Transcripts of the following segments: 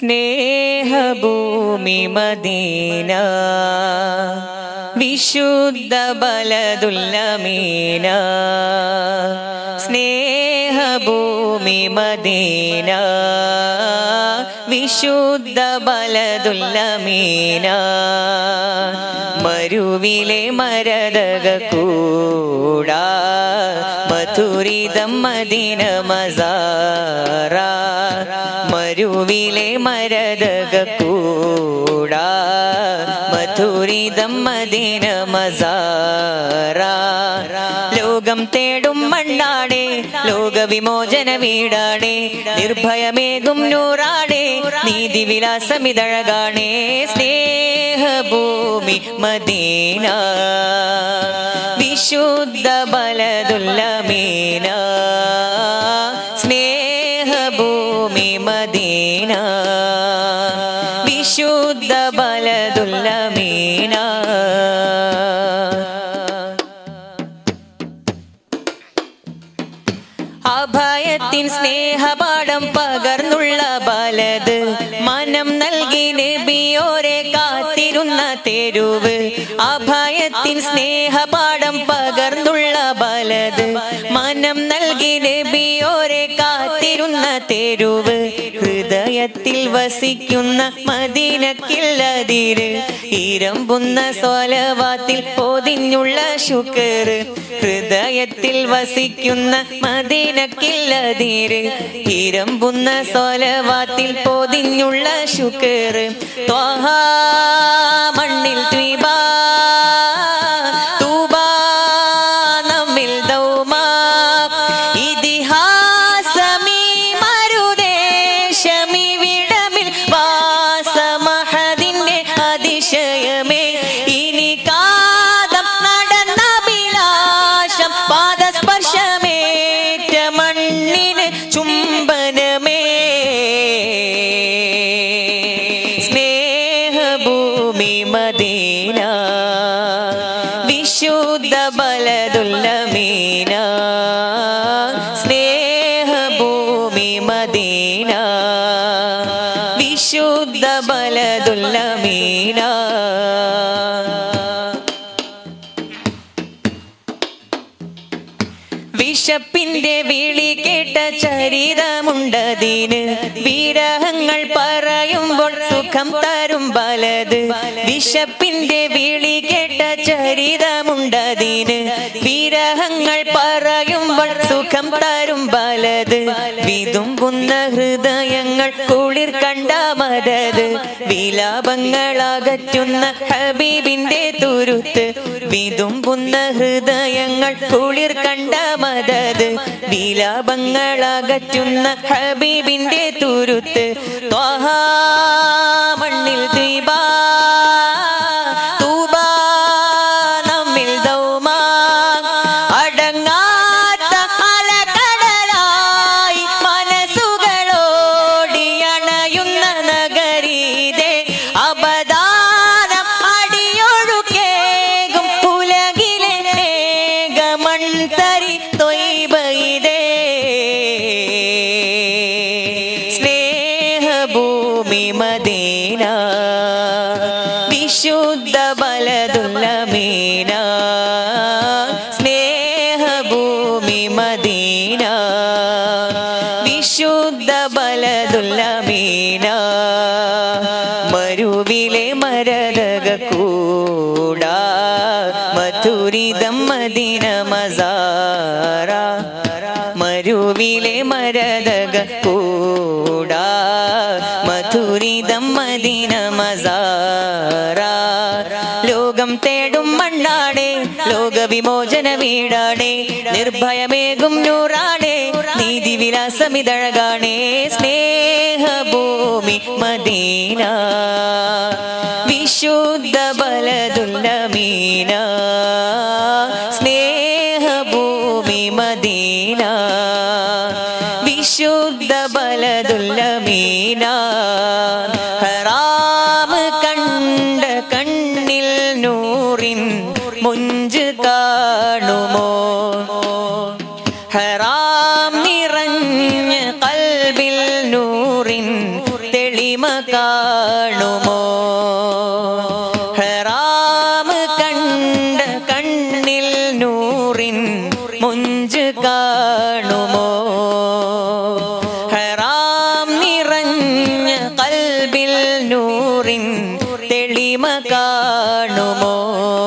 സ്നേഹഭൂമി Medina വിശുദ്ധ ബലദുല്ലമീന സ്നേഹഭൂമി Medina വിശുദ്ധ ബലദുല്ലമീന മരുവിലെ മരതക കൂടാ മധുരിതം മദീന മസാറ മരുവിലെ മരതക കൂടാ മധുരിതം മദീന മസാറ ലോകം തേടും മണ്ണാടേ ലോകവിമോചന വീടാടേ നിർഭയമേകും നൂറാടേ നീതി വിലാസമിതഴകാണേ സ്നേഹഭൂമി മദീന വിശുദ്ധ ബലദുല്ലമീന സ്നേഹഭൂമി മദീന വിശുദ്ധ ബലദുല്ലമീന അഭയത്തിൻ സ്നേഹപാഠം പകർന്നുള്ള ബലത് മനം നൽകി നബിയോരെ കാത്തിരുന്ന തെരുവ് അഭയത്തിൻ സ്നേഹപാഠം പകർന്നുള്ള ബലത് മനം നൽകി നബിയോരെ കാത്തിരുന്ന തെരുവ് ഹൃദയത്തിൽ വസിക്കുന്ന മദീനക്കില്ലതിര് ഇരമ്പുന്ന സ്വലവാത്തിൽ പൊതിഞ്ഞുള്ള ശുക്ർ ഹൃദയത്തിൽ വസിക്കുന്ന മദീനക്കില്ലതിര് ഇരമ്പുന്ന സ്വലവാത്തിൽ പൊതിഞ്ഞുള്ള ശുക്ർ ത്വഹാ മണ്ണിൽ ദ്വീപാ തൂബാ നമ്മിൽ ദൗമാ ഇതിഹാസമീ മരുദേശമീ വിടമിൽ വാസമഹദിന്റെ അതിശയമേ ഇനി കാതം നടന്ന വിലാശം പാദസ്പർശമേറ്റ മണ്ണിന് ചുംബനമേ സ്നേഹഭൂമി മദീന വിശുദ്ധ ബലദുല്ലമീന സ്നേഹഭൂമി മദീന വിശുദ്ധ ബലദുല്ലമീന വിശപ്പിന്റെ വിളി കേട്ട ചരിതമുണ്ടതിന് വിരഹങ്ങൾ പറയുമ്പോൾ സുഖം തരും ബലത് വിശപ്പിന്റെ വിളി കേട്ട ചരിതമുണ്ടതിന് വിരഹങ്ങൾ പറയുമ്പോൾ സുഖം തരും ബലത് വിതുമ്പുന്ന ഹൃദയങ്ങൾ കുളിർ കണ്ട മദത് വിലാപങ്ങളകറ്റുന്ന ഹബീബിന്റെ തുരുത്ത് വിതുമ്പുന്ന ഹൃദയങ്ങൾ കുളിർ കണ്ട മദത് വിലാപങ്ങളകറ്റുന്ന ഹബീബിന്റെ തുരുത്ത് ത്വഹാ മണ്ണിൽ ദ്വീപാ തൂബാ നമ്മിൽ ദൗമാ അടങ്ങാത്ത അലകടലായി മനസ്സുകളോടിയണയുന്ന നഗരീതേ അപദാനം അടിയൊഴുക്കേകും ഉലകിലെ മേഘമൺതരി തൊയ്ബയിതേ സ്നേഹഭൂമി മദീന വിശുദ്ധ ബലദുല്ലമീന സ്നേഹഭൂമി മദീന വിശുദ്ധ ബലദുല്ലമീന മരുവിലെ മരതക കൂടാ മധുരിതം മദീന മസാറ മരുവിലെ മരതക കൂടാ മധുരിതം മദീന മസാറ ലോകം തേടും മണ്ണാടേ ലോകവിമോചന വീടാടേ നിർഭയമേകും നൂറാടേ നീതി വിലാസമിതഴകാണേ സ്നേഹഭൂമി മദീന വിശുദ്ധ ബലദുല്ലമീന സ്നേഹഭൂമി മദീന വിശുദ്ധ ബലദുല്ലമീന ഹറാം കണ്ട കണ്ണിൽ നൂറിൻ മുഞ്ച് കാണുമോ ഹറാം നിറഞ്ഞ കൽബിൽ നൂറിൻ തെളി തെളിമ കാണുമോ ഹറാം കണ്ട കണ്ണിൽ നൂറിൻ മുഞ്ച് കാണുമോ ഹറാം നിറഞ്ഞ കൽബിൽ നൂറിൻ തെളിമ കാണുമോ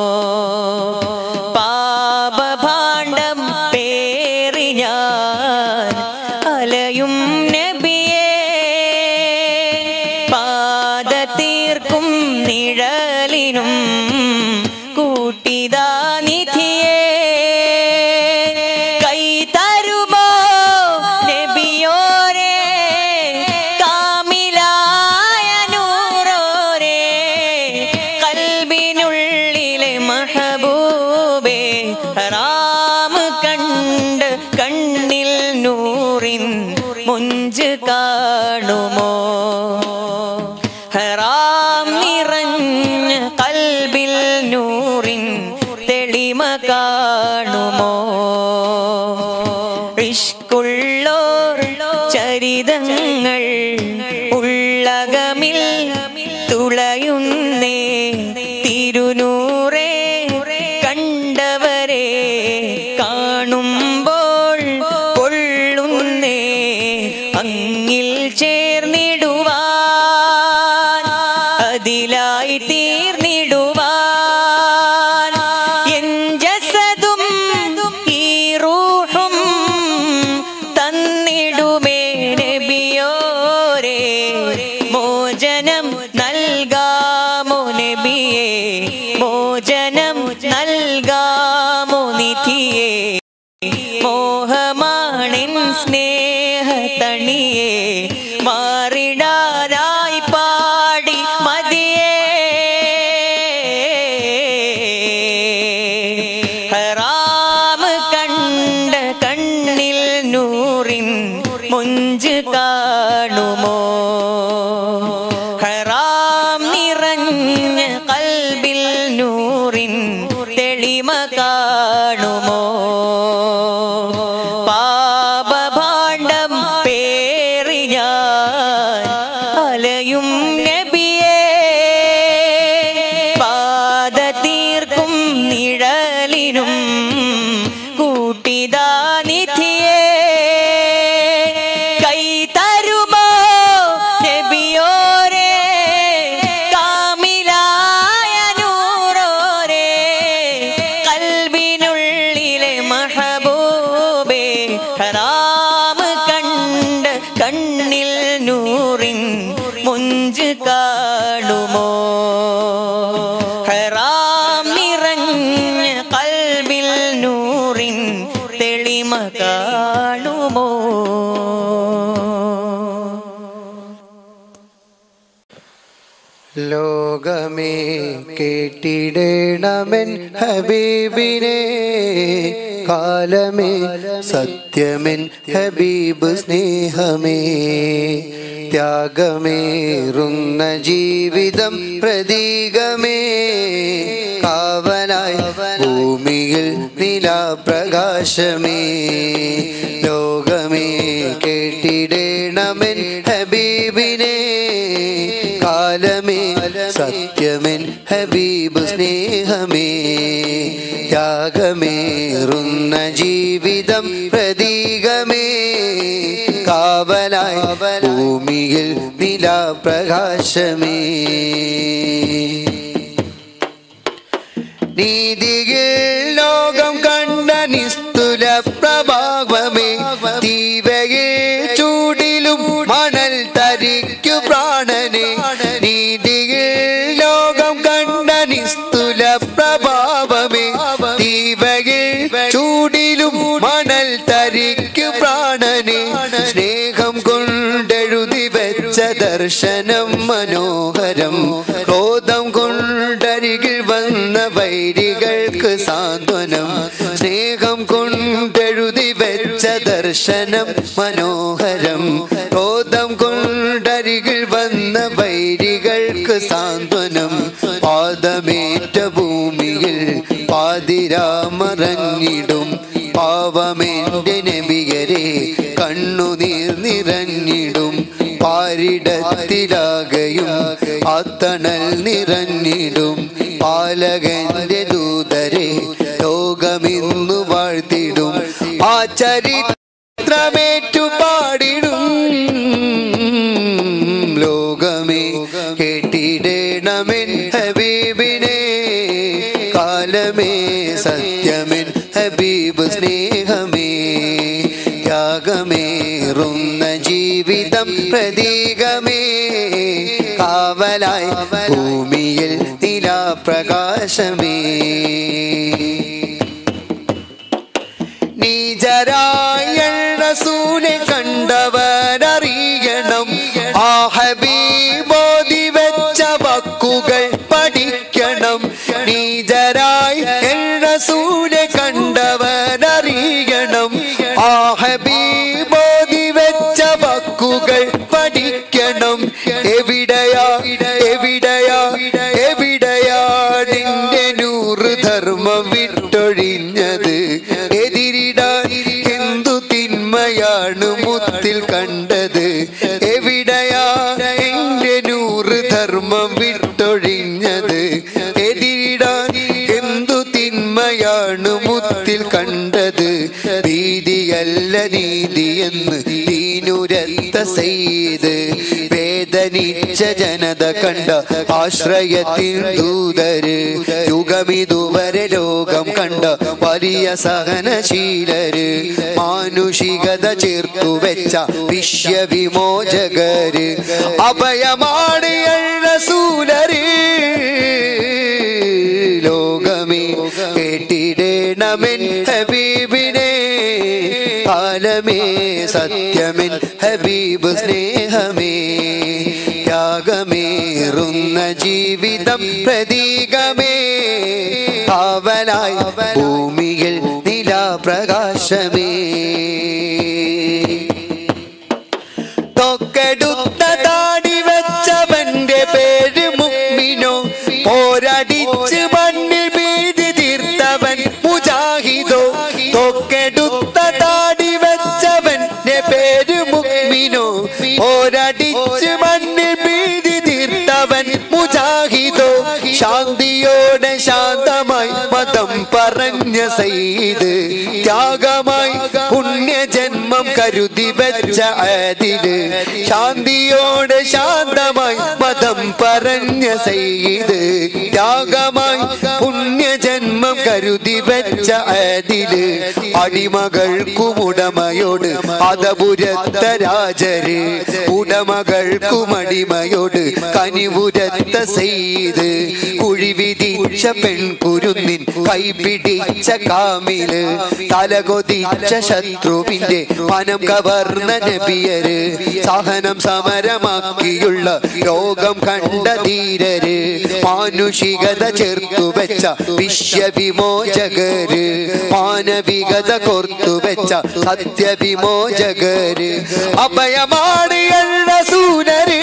പാപഭാണ്ഡം പേറി ഞാൻ അലയും നബിയേ പാദ തീർക്കും നിഴലിനും കൂട്ടിതാ നിധിയേ കൈ തരുമോ നബിയോരേ കാമിലായ നൂറോരേ കൽബിനുള്ളിലെ മഹബൂബേ ഹറാം കണ്ട് കണ്ണിൽ നൂറിൻ മുഞ്ച് കാണുമോ ഹറാം നിറഞ്ഞ കൽബിൽ നൂറിൻ തെളിമ കാണുമോ ഇഷ്കുള്ളോർ ചരിതങ്ങൾ ഉള്ളകമിൽ തുളയുന്നേ തിരുനൂറേ കണ്ടവരെ കാണുമ്പോൾ കൊള്ളുന്നേ അങ്ങിൽ ചേർന്നിടുവാൻ അതിലായി തീർന്നിടുവാൻ എൻ ജസതും ഈ റൂഹും തന്നിടുമേ നബിയോരേ മോചനം നൽകാമോ നബിയേ മോചനം നൽകാമോ നിധിയേ മോഹമാണിൻ സ്നേഹ തണിയേ മാറിടാനായി പാടി മതിയേ ഹറാം കണ്ട കണ്ണിൽ നൂറിൻ മുഞ്ച് കാണുമോ ഹറാം നിറഞ്ഞ കൽബിൽ നൂറിൻ തെളിമ കാണുമോ പാപഭാണ്ഡം പേറി ഞാൻ അലയും നബിയേ പാദ തീർക്കും നിഴലിനും കൂട്ടിതാ നിധിയേ കൈ തരുമോ നബിയോരേ കാമിലായ നൂറോരേ കൽബിനുള്ളിലെ മഹബൂബേ ഹറാം കണ്ട് കണ്ണിൽ നൂറിൻ മുഞ്ച് കാണുമോ ഹറാം നിറഞ്ഞ കൽബിൽ നൂറിൻ തെളിമ കാണുമോ ലോകമേ കേട്ടിടേണമെൻ ഹബീബിനെ കാലമേ സത്യമെൻ ഹബീബ് സ്നേഹമേ ത്യാഗമേറുന്ന ജീവിതം പ്രതീകമേ കാവനായി ഭൂമിയിൽ നിലാപ്രകാശമേ ലോകമേ കേട്ടിടേണമെൻ ഹബീബിനെ കാലമേ സത്യമെൻ ഹബീബ് സ്നേഹമേ ത്യാഗമേറുന്ന ജീവിതം പ്രതീകമേ കാവലായി ഭൂമിയിൽ നിലാപ്രകാശമേ നീതിയിൽ ലോകം കണ്ട നിസ്തുല പ്രഭാവമേ തീവയിൽ ചൂടിലും മണൽ തരിക്കു പ്രാണനെ നീതിയിൽ ലോകം കണ്ട നിസ്തുല പ്രഭാവമേ തീവയിൽ ചൂടിലും മണൽ തരിക്കു പ്രാണനെ സ്നേഹം കൊണ്ടെഴുതി വെച്ച ദർശനം മനോഹരം ക്രോധം കൊണ്ടരികിൽ വന്ന വൈരികൾക്ക് സാന്ത്വനം സ്നേഹം കൊണ്ടെഴുതി വെച്ച ദർശനം മനോഹരം ക്രോധം കൊണ്ടരികിൽ വന്ന വൈരികൾക്ക് സാന്ത്വനം പാദമേറ്റ ഭൂമിയിൽ പാതിരാമറഞ്ഞിടും പാവമെന്റെ നബിയരെ കണ്ണുനീർ നിറഞ്ഞിടും പാരിടത്തിലാകയും അത്തണൽ നിറഞ്ഞിടും പാലകന്റെ ദൂതരെ ലോകമിന്നു വാഴ്ത്തിടും ആ ചരിത്രമേറ്റു പാടിടും ലോകമേ കേട്ടിടേണമെൻ ഹബീബിനെ കാലമേ സത്യമെൻ ഹബീബ് സ്നേഹമേ ത്യാഗമേറുന്ന ജീവിതം പ്രതീകമേ കാവലായി ഭൂമിയിൽ നിലാപ്രകാശമേ നീജരായ റസൂലെ കണ്ടവരറിയണം ആ ഹബീബോധി വെച്ച വക്കുകൾ പഠിക്കണം നീജരായ റസൂലെ കണ്ടവരറിയണം ആ ഹബീബോധി വെച്ച വക്കുകൾ പഠിക്കണം എവിടെയാ എവിടെയാ എവിടെയാ നിന്റെ നൂറ് ധർമ്മം വിട്ടൊഴിഞ്ഞത് എതിരിടാൻ എന്തു തിന്മയാണ് മുത്തിൽ കണ്ടത് എവിടെയാ എന്റെ നൂറ് ധർമ്മം വിട്ടൊഴിഞ്ഞത് എതിരിടാൻ എന്തു തിന്മയാണ് മുത്തിൽ കണ്ടത് ഭീതിയല്ല നീതി എന്ന് ദീനുരത്ത സെയ്ത് വേദനിച്ച ജനത കണ്ട ആശ്രയത്തിൽ ദൂതര് യുഗമിതുവരെ ലോകം കണ്ട വലിയ സഹനശീലര് മാനുഷികത ചേർത്തു വെച്ച വിശ്വവിമോചകര് അഭയമാണ് സൂലര് ലോകമേ കേട്ടിടേണമെൻ ഹബീബിനെ കാലമേ സത്യമെൻ ഹബീബ് സ്നേഹമേ ത്യാഗമേറുന്ന ജീവിതം പ്രതീകമേ കാവലായി ഭൂമിയിൽ നിലാപ്രകാശമേ തൊക്കെടുത്ത താടി വെച്ചവന്റെ പേര് മുമ്മിനോ പോരടിച്ച് മണ്ണിൽ ഭീതി തീർത്തവൻ മുജാഹിദോ തൊക്കെടുത്ത താടി വെച്ചവന്റെ പേര് മുമ്മിനോ പോരടിച്ച് മണ്ണിൽ ഭീതി തീർത്തവൻ മുജാഹിദോ ശാന്തിയോടെ ശാന്തമായി മതം പറഞ്ഞ സൈദ് ത്യാഗമായി പുണ്യജന്മം കരുതി വെച്ച അതില് ശാന്തിയോടെ ശാന്തമായി മതം പറഞ്ഞ സൈദ് ത്യാഗമായി പുണ്യജന്മം കരുതി വെച്ച അതില് അടിമകൾക്കും ഉടമയോട് അതപുരത്ത രാജര് ഉടമകൾക്കും അടിമയോട് കനിവുരത്ത സെയ്ത് കുഴി വിധിച്ച പെൺകുരുന്നിൻ കൈപിടിച്ച കാമില് തലകൊതിച്ച ശത്രുവിന്റെ മനം കവർന്ന നബിയര് സഹനം സമരമാക്കിയുള്ള ലോകം കണ്ട ധീരര് മാനുഷികത ചേർത്തു വെച്ച വിശ്വവിമോചകര് മാനവികത കോർത്തു വെച്ച സത്യവിമോചകര് അഭയമാണ് എള്ള സൂനര്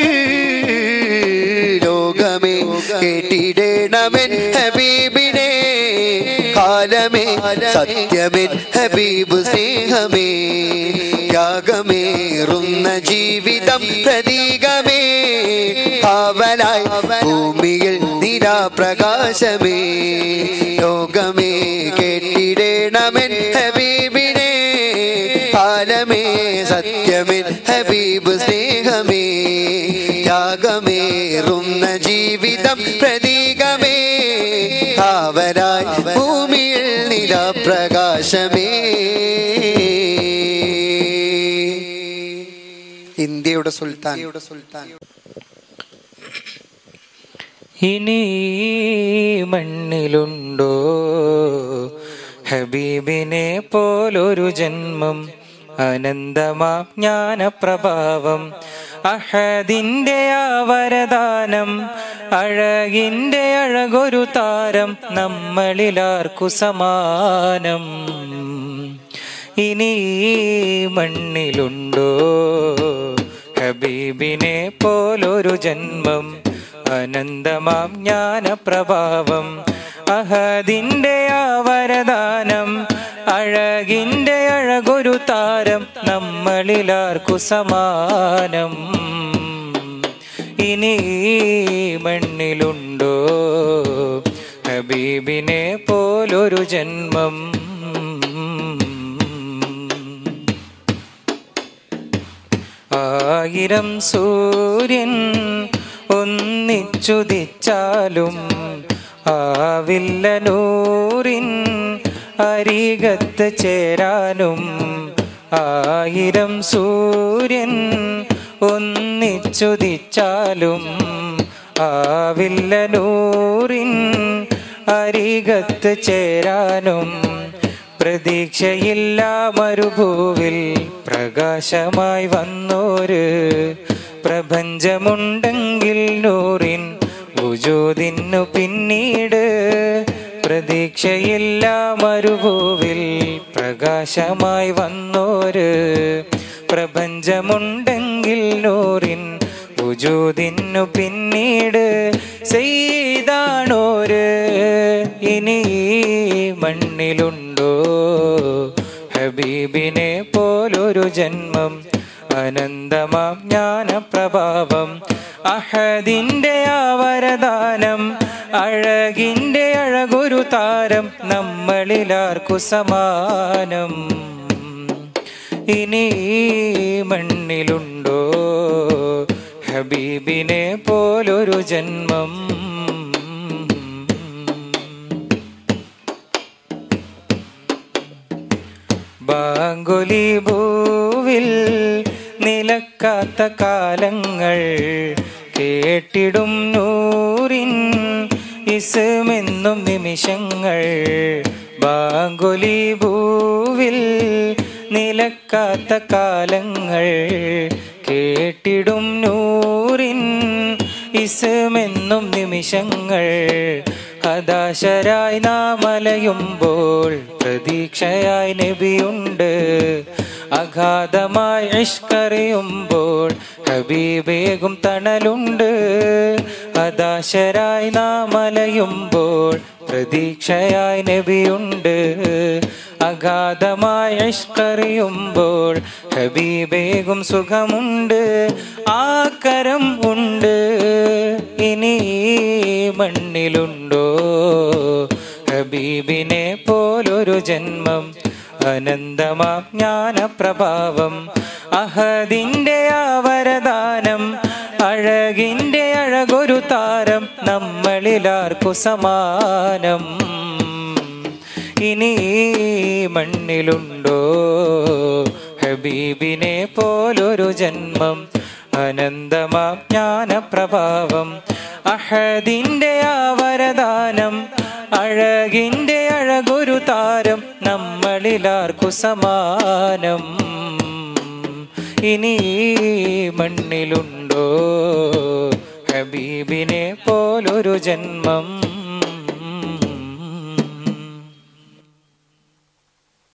ലോകമേ കേട്ടിടേണമെൻ ഹബീബിനെ കാലമേ സത്യമെൻ ഹബീബ് സ്നേഹമേ ത്യാഗമേറുന്ന ജീവിതം പ്രതീകമേ കാവലായി ഭൂമിയിൽ നിരാപ്രകാശമേ ലോകമേ കേട്ടിടേണമെൻ ഹബീബിനെ കാലമേ സത്യമെൻ ഹബീബ് സ്നേഹമേ ത്യാഗമേറുന്ന ജീവിതം പ്രതീകമേ കാവലായി ഭൂമിയിൽ നിലപ്രകാശമേ ഇന്ത്യയുടെ സുൽത്താൻ സുൽത്താൻ ഇനി ഈ മണ്ണിലുണ്ടോ ഹബീബിനെ പോലൊരു ജന്മം അനന്തമാം ജ്ഞാനപ്രഭാവം അഹദിന്റെ ആ വരദാനം അഴകിന്റെ അഴകൊരു താരം നമ്മളിലാർക്കു സമാനം ഇനി ഈ മണ്ണിലുണ്ടോ ഹബീബിനെ പോലൊരു ജന്മം അനന്തമാം ജ്ഞാനപ്രഭാവം അഹദിന്റെ ആ വരദാനം അഴകിൻ്റെ അഴകൊരു താരം നമ്മളിലാർക്കു സമാനം ഇനി ഈ മണ്ണിലുണ്ടോ ഹബീബിനെ പോലൊരു ജന്മം ആയിരം സൂര്യൻ ഒന്നിച്ചുദിച്ചാലും ആവില്ല നൂറിൻ അരികത്ത് ചേരാനും ആയിരം സൂര്യൻ ഒന്നിച്ചുദിച്ചാലും ആവില്ല നൂറിൻ അരികത്ത് ചേരാനും പ്രതീക്ഷയില്ല മരുഭൂവിൽ പ്രകാശമായി വന്നോര് പ്രപഞ്ചമുണ്ടെങ്കിൽ നൂറിൻ ഉജൂദിനു പിന്നീട് പ്രതീക്ഷയില്ല മരുഭൂവിൽ പ്രകാശമായി വന്നോര് പ്രപഞ്ചമുണ്ടെങ്കിൽ നൂറിൻ ഉജൂദിനു പിന്നീട് ചെയ്താണോര് ഇനി ഈ മണ്ണിലുണ്ടോ ഹബീബിനെ പോലൊരു ജന്മം അനന്തമാം ജ്ഞാനപ്രഭാവം അഹദിന്റെ ആവരദാനം അഴകിന്റെ അഴകൊരു താരം നമ്മളിലാർക്കു സമാനം ഇനി ഈ മണ്ണിലുണ്ടോ ഹബീബിനെ പോലൊരു ജന്മം ബാങ്കുലി ഭൂവിൽ നിലക്കാത്ത കാലങ്ങൾ കേട്ടിടും നൂറിൻ ഇസുമെന്നും നിമിഷങ്ങൾ ബാങ്കുലി ഭൂവിൽ നിലക്കാത്ത കാലങ്ങൾ കേട്ടിടും നൂറിൻ ഇസുമെന്നും നിമിഷങ്ങൾ ഹതാശരായി നാം അലയുമ്പോൾ പ്രതീക്ഷയായി നബിയുണ്ട് അഗാധമായി ഇഷ്കറിയുമ്പോൾ ഹബീബേകും തണലുണ്ട് ഹതാശരായി നാം അലയുമ്പോൾ പ്രതീക്ഷയായി നബിയുണ്ട് അഗാധമായ ഇഷ്കറിയുമ്പോൾ ഹബീബേകും സുഖമുണ്ട് ആക്കരം ഉണ്ട് ഇനി ഈ മണ്ണിലുണ്ടോ ഹബീബിനെ പോലൊരു ജന്മം അനന്തമാം ജ്ഞാനപ്രഭാവം അഹദിന്റെ ആവരദാനം അഴകിന്റെ അഴകൊരു താരം നമ്മളിലാർക്കു സമാനം ഇനി ഈ മണ്ണിലുണ്ടോ ഹബീബിനെ പോലൊരു ജന്മം അനന്തമാം ജ്ഞാനപ്രഭാവം അഹദിന്റെ ആവരദാനം അഴകിന്റെ അഴകൊരു താരം നമ്മളിലാർക്കു സമാനം ഇനി ഈ മണ്ണിലുണ്ടോ ഹബീബിനെ പോലൊരു ജന്മം